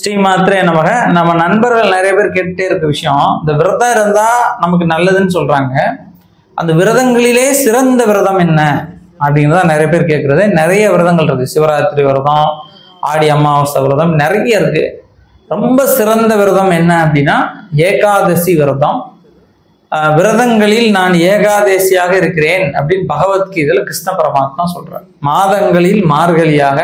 ஸ்ரீமாத்திரே நமக நம்ம நண்பர்கள் நிறைய பேர் கேட்டுட்டே இருக்க விஷயம் இந்த விரதம் இருந்தா நமக்கு நல்லதுன்னு சொல்றாங்க அந்த விரதங்களிலே சிறந்த விரதம் என்ன அப்படிங்கிறத நிறைய பேர் கேட்கறது நிறைய விரதங்கள் இருக்கு சிவராத்திரி விரதம் ஆடி அமாவாசை விரதம் நிறைய இருக்கு ரொம்ப சிறந்த விரதம் என்ன அப்படின்னா ஏகாதசி விரதம் ஆஹ் விரதங்களில் நான் ஏகாதசியாக இருக்கிறேன் அப்படின்னு பகவத்கீதையில கிருஷ்ண பரமாத்மா சொல்றார் மாதங்களில் மார்கழியாக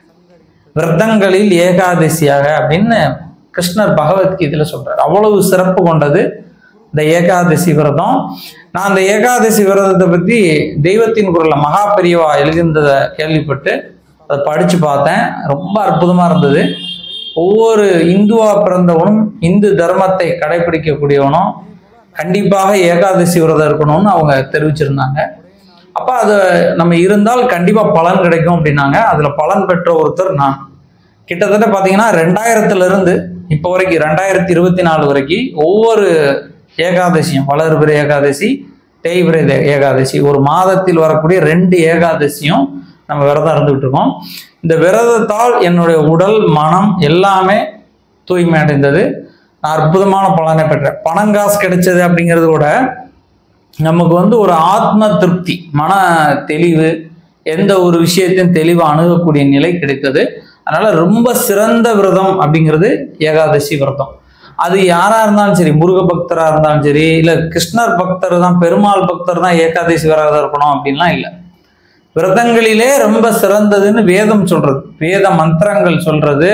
விரதங்களில் ஏகாதசியாக அப்படின்னு கிருஷ்ணர் பகவத்கீதையில சொல்றார் அவ்வளவு சிறப்பு கொண்டது இந்த ஏகாதசி விரதம் நான் அந்த ஏகாதசி விரதத்தை பத்தி தெய்வத்தின் குரல்ல மகா பெரியவா எழுதியிருந்ததை கேள்விப்பட்டு அதை படிச்சு பார்த்தேன் ரொம்ப அற்புதமா இருந்தது ஒவ்வொரு இந்துவா பிறந்தவனும் இந்து தர்மத்தை கடைபிடிக்கக்கூடியவனும் கண்டிப்பாக ஏகாதசி விரதம் இருக்கணும்னு அவங்க தெரிவிச்சிருந்தாங்க அப்ப அது நம்ம இருந்தால் கண்டிப்பா பலன் கிடைக்கும் அப்படின்னாங்க அதுல பலன் பெற்ற ஒருத்தர் நான் கிட்டத்தட்ட பாத்தீங்கன்னா ரெண்டாயிரத்துல இருந்து இப்போ வரைக்கும் ரெண்டாயிரத்தி இருபத்தி நாலு வரைக்கும் ஒவ்வொரு ஏகாதசியும் வளர்பிற ஏகாதசி தேய்பிரை தே- ஏகாதசி ஒரு மாதத்தில் வரக்கூடிய ரெண்டு ஏகாதசியும் நம்ம விரதம் இருந்துகிட்டு இருக்கோம் இந்த விரதத்தால் என்னுடைய உடல் மனம் எல்லாமே தூய்மை அடைந்தது நான் அற்புதமான பலனை பெற்றேன் பணங்காசு கிடைச்சது அப்படிங்கிறது கூட நமக்கு வந்து ஒரு ஆத்ம திருப்தி மன தெளிவு எந்த ஒரு விஷயத்தையும் தெளிவாக அணுகக்கூடிய நிலை கிடைத்தது அதனால ரொம்ப சிறந்த விரதம் அப்படிங்கிறது ஏகாதசி விரதம் அது யாரா இருந்தாலும் சரி முருக பக்தரா இருந்தாலும் சரி இல்ல கிருஷ்ணர் பக்தர் தான் பெருமாள் பக்தர் தான் ஏகாதசி விரதம் இருக்கணும் அப்படின்லாம் இல்லை விரதங்களிலே ரொம்ப சிறந்ததுன்னு வேதம் சொல்றது வேத மந்திரங்கள் சொல்றது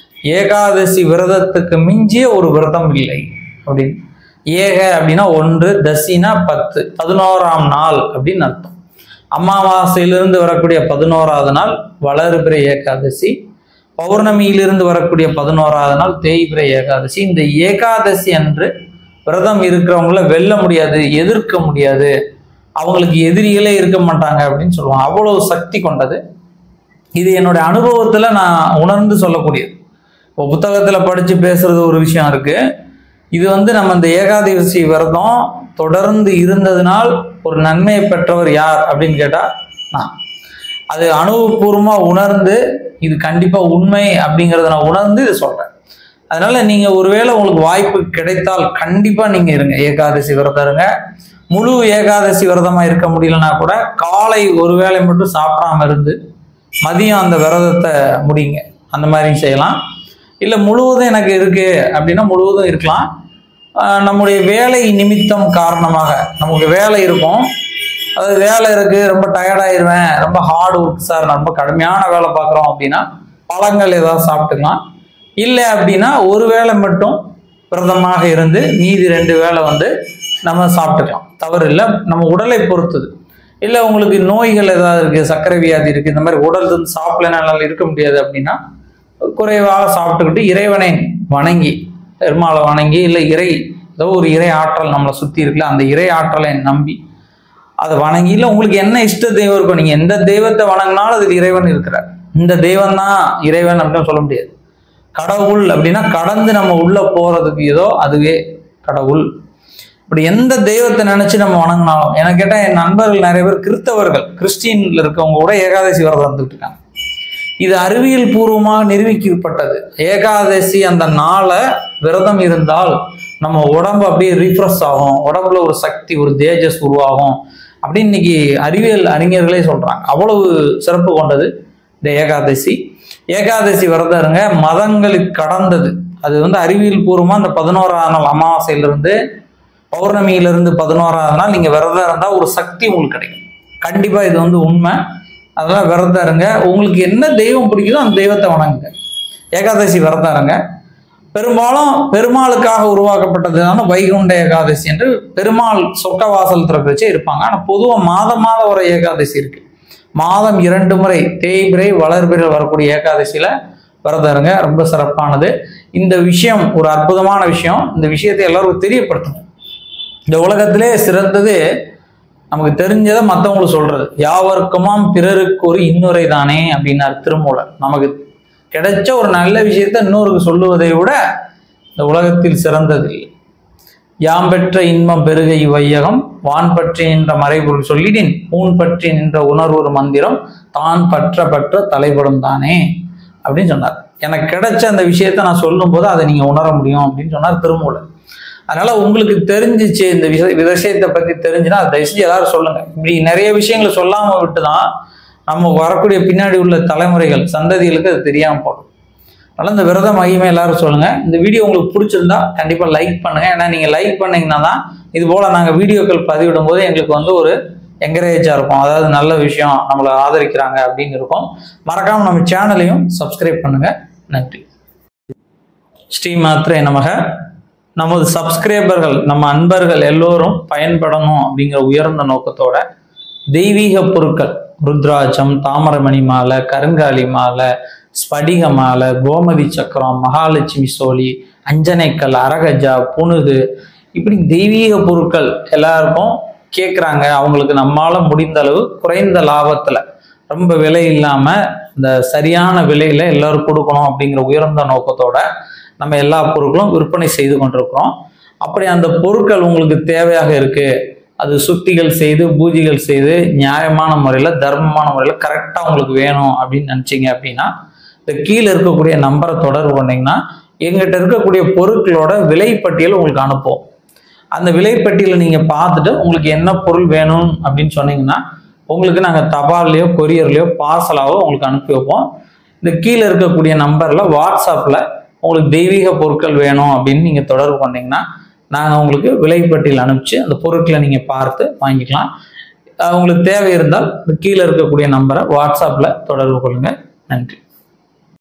ஏகாதசி விரதத்துக்கு மிஞ்சிய ஒரு விரதம் இல்லை அப்படின்னு ஏக அப்படின்னா ஒன்று தசினா பத்து பதினோராம் நாள் அப்படின்னு அர்த்தம் அமாவாசையிலிருந்து வரக்கூடிய பதினோராவது நாள் வளர்பிற ஏகாதசி பௌர்ணமியிலிருந்து வரக்கூடிய பதினோராவது நாள் தேய்பிற ஏகாதசி இந்த ஏகாதசி அன்று விரதம் இருக்கிறவங்கள வெல்ல முடியாது எதிர்க்க முடியாது அவங்களுக்கு எதிரிகளே இருக்க மாட்டாங்க அப்படின்னு சொல்லுவாங்க அவ்வளவு சக்தி கொண்டது இது என்னுடைய அனுபவத்துல நான் உணர்ந்து சொல்லக்கூடியது இப்போ புத்தகத்துல படிச்சு பேசுறது ஒரு விஷயம் இருக்கு இது வந்து நம்ம இந்த ஏகாதசி விரதம் தொடர்ந்து இருந்ததுனால் ஒரு நன்மையை பெற்றவர் யார் அப்படின்னு கேட்டா நான் அது அனுபவபூர்வமா உணர்ந்து இது கண்டிப்பா உண்மை அப்படிங்கிறத நான் உணர்ந்து இதை சொல்றேன் அதனால நீங்க ஒருவேளை உங்களுக்கு வாய்ப்பு கிடைத்தால் கண்டிப்பா நீங்க இருங்க ஏகாதசி விரதம் இருங்க முழு ஏகாதசி விரதமா இருக்க முடியலன்னா கூட காலை ஒரு வேளை மட்டும் சாப்பிடாம இருந்து மதியம் அந்த விரதத்தை முடிங்க அந்த மாதிரி செய்யலாம் இல்லை முழுவதும் எனக்கு இருக்கு அப்படின்னா முழுவதும் இருக்கலாம் ஆஹ் நம்முடைய வேலை நிமித்தம் காரணமாக நமக்கு வேலை இருக்கும் அது வேலை இருக்கு ரொம்ப டயர்டாயிருவேன் ரொம்ப ஹார்ட் ஒர்க் சார் ரொம்ப கடுமையான வேலை பார்க்குறோம் அப்படின்னா பழங்கள் ஏதாவது சாப்பிட்டுக்கலாம் இல்லை அப்படின்னா ஒரு வேளை மட்டும் விரதமாக இருந்து மீதி ரெண்டு வேளை வந்து நம்ம சாப்பிட்டுக்கலாம் தவறு இல்லை நம்ம உடலை பொறுத்தது இல்லை உங்களுக்கு நோய்கள் ஏதாவது இருக்குது சர்க்கரை வியாதி இருக்குது இந்த மாதிரி உடல் வந்து சாப்பிடலனா என்னால இருக்க முடியாது அப்படின்னா குறைவாக சாப்பிட்டுக்கிட்டு இறைவனை வணங்கி பெருமாளை வணங்கி இல்லை இறை ஏதோ ஒரு இறை ஆற்றல் நம்மளை சுற்றி இருக்குல்ல அந்த இறை ஆற்றலை நம்பி அதை வணங்கி இல்லை உங்களுக்கு என்ன இஷ்ட தெய்வம் இருக்கும் நீங்கள் எந்த தெய்வத்தை வணங்கினாலும் அதில் இறைவன் இருக்கிறார் இந்த தெய்வம் தான் இறைவன் அப்படின்னு சொல்ல முடியாது கடவுள் அப்படின்னா கடந்து நம்ம உள்ள போறதுக்கு ஏதோ அதுவே கடவுள் இப்படி எந்த தெய்வத்தை நினைச்சு நம்ம வணங்கினாலும் எனக்கு கேட்டால் என் நண்பர்கள் நிறைய பேர் கிறிஸ்தவர்கள் கிறிஸ்டின்ல இருக்கவங்க கூட ஏகாதசி விரதம் வந்துட்டு இருக்காங்க இது அறிவியல் பூர்வமாக நிரூபிக்கப்பட்டது ஏகாதசி அந்த நாளை விரதம் இருந்தால் நம்ம உடம்பு அப்படியே ரீஃப்ரெஷ் ஆகும் உடம்புல ஒரு சக்தி ஒரு தேஜஸ் உருவாகும் அப்படின்னு இன்னைக்கு அறிவியல் அறிஞர்களே சொல்றாங்க அவ்வளவு சிறப்பு கொண்டது இந்த ஏகாதசி ஏகாதசி விரதம் இருங்க மதங்களுக்கு கடந்தது அது வந்து அறிவியல் பூர்வமாக இந்த பதினோராம் நாள் அமாவாசையிலிருந்து பௌர்ணமியிலிருந்து பதினோராவது நாள் நீங்கள் விரதம் இருந்தால் ஒரு சக்தி உங்களுக்கு கிடைக்கும் கண்டிப்பாக இது வந்து உண்மை அதெல்லாம் விரதம் இருங்க உங்களுக்கு என்ன தெய்வம் பிடிக்குதோ அந்த தெய்வத்தை வணங்குங்க ஏகாதசி விரதம் இருங்க பெரும்பாலும் பெருமாளுக்காக உருவாக்கப்பட்டதுனால வைகுண்ட ஏகாதசி என்று பெருமாள் சொர்க்க வாசல் திறக்கச்சே இருப்பாங்க ஆனால் பொதுவாக மாதம் மாதம் ஒரு ஏகாதசி இருக்கு மாதம் இரண்டு முறை தேய்பிரை வளர்பிறை வரக்கூடிய ஏகாதசியில விரதம் இருங்க ரொம்ப சிறப்பானது இந்த விஷயம் ஒரு அற்புதமான விஷயம் இந்த விஷயத்தை எல்லாருக்கும் தெரியப்படுத்தணும் இந்த உலகத்திலே சிறந்தது நமக்கு தெரிஞ்சதை மற்றவங்களுக்கு சொல்றது யாவருக்குமாம் பிறருக்கு ஒரு இன்னுரை தானே அப்படின்னார் திருமூலர் நமக்கு கிடைச்ச ஒரு நல்ல விஷயத்த இன்னொருக்கு சொல்லுவதை விட இந்த உலகத்தில் சிறந்தது இல்லை யாம் பெற்ற இன்பம் பெருக இவ்வையகம் வான் பற்றி நின்ற மறைபொருள் சொல்லிடின் ஊன் பற்றி நின்ற உணர்வு ஒரு மந்திரம் தான் பற்ற பற்ற தலைப்படும் தானே அப்படின்னு சொன்னார் எனக்கு கிடைச்ச அந்த விஷயத்த நான் சொல்லும்போது அதை நீங்கள் உணர முடியும் அப்படின்னு சொன்னார் திருமூலர் அதனால உங்களுக்கு தெரிஞ்சிச்சு இந்த விஷய இந்த விஷயத்தை பற்றி தெரிஞ்சுன்னா அதை தயவு செஞ்சு எல்லாரும் சொல்லுங்க இப்படி நிறைய விஷயங்களை சொல்லாமல் விட்டு தான் நம்ம வரக்கூடிய பின்னாடி உள்ள தலைமுறைகள் சந்ததிகளுக்கு அது தெரியாமல் போடும் அதனால இந்த விரத மகிமை எல்லாரும் சொல்லுங்க இந்த வீடியோ உங்களுக்கு பிடிச்சிருந்தா கண்டிப்பா லைக் பண்ணுங்க ஏன்னா நீங்க லைக் பண்ணீங்கன்னா தான் இது போல நாங்க வீடியோக்கள் பதிவிடும் போது எங்களுக்கு வந்து ஒரு என்கரேஜா இருக்கும் அதாவது நல்ல விஷயம் நம்மளை ஆதரிக்கிறாங்க அப்படின்னு இருக்கும் மறக்காம நம்ம சேனலையும் சப்ஸ்கிரைப் பண்ணுங்க நன்றி ஸ்ரீ மாத்ரே நமக நமது சப்ஸ்கிரைபர்கள் நம்ம அன்பர்கள் எல்லோரும் பயன்படணும் அப்படிங்கிற உயர்ந்த நோக்கத்தோட தெய்வீக பொருட்கள் ருத்ராட்சம் தாமரமணி மாலை கருங்காலி மாலை ஸ்படிக மாலை கோமதி சக்கரம் மகாலட்சுமி சோழி அஞ்சனைக்கல் அரகஜா புனுகு இப்படி தெய்வீக பொருட்கள் எல்லாருக்கும் கேட்குறாங்க அவங்களுக்கு நம்மால முடிந்த அளவு குறைந்த லாபத்துல ரொம்ப விலை இல்லாம இந்த சரியான விலையில எல்லாரும் கொடுக்கணும் அப்படிங்கிற உயர்ந்த நோக்கத்தோட நம்ம எல்லா பொருட்களும் விற்பனை செய்து கொண்டிருக்கிறோம் அப்படி அந்த பொருட்கள் உங்களுக்கு தேவையாக இருக்கு அது சுத்திகள் செய்து பூஜைகள் செய்து நியாயமான முறையில் தர்மமான முறையில் கரெக்டாக உங்களுக்கு வேணும் அப்படின்னு நினச்சிங்க அப்படின்னா இந்த கீழே இருக்கக்கூடிய நம்பரை தொடர்பு பண்ணீங்கன்னா எங்கிட்ட இருக்கக்கூடிய பொருட்களோட விலைப்பட்டியல் உங்களுக்கு அனுப்புவோம் அந்த விலைப்பட்டியலை நீங்கள் பார்த்துட்டு உங்களுக்கு என்ன பொருள் வேணும் அப்படின்னு சொன்னீங்கன்னா உங்களுக்கு நாங்கள் தபால்லையோ கொரியர்லையோ பார்சலாவோ உங்களுக்கு அனுப்பி வைப்போம் இந்த கீழே இருக்கக்கூடிய நம்பரில் வாட்ஸ்அப்பில் உங்களுக்கு தெய்வீக பொருட்கள் வேணும் அப்படின்னு நீங்கள் தொடர்பு பண்ணீங்கன்னா நாங்கள் உங்களுக்கு விலைப்பட்டியல் அனுப்பிச்சு அந்த பொருட்களை நீங்கள் பார்த்து வாங்கிக்கலாம் அஹ் உங்களுக்கு தேவை இருந்தால் இந்த கீழே இருக்கக்கூடிய நம்பரை வாட்ஸ்அப்பில் தொடர்பு கொள்ளுங்கள் நன்றி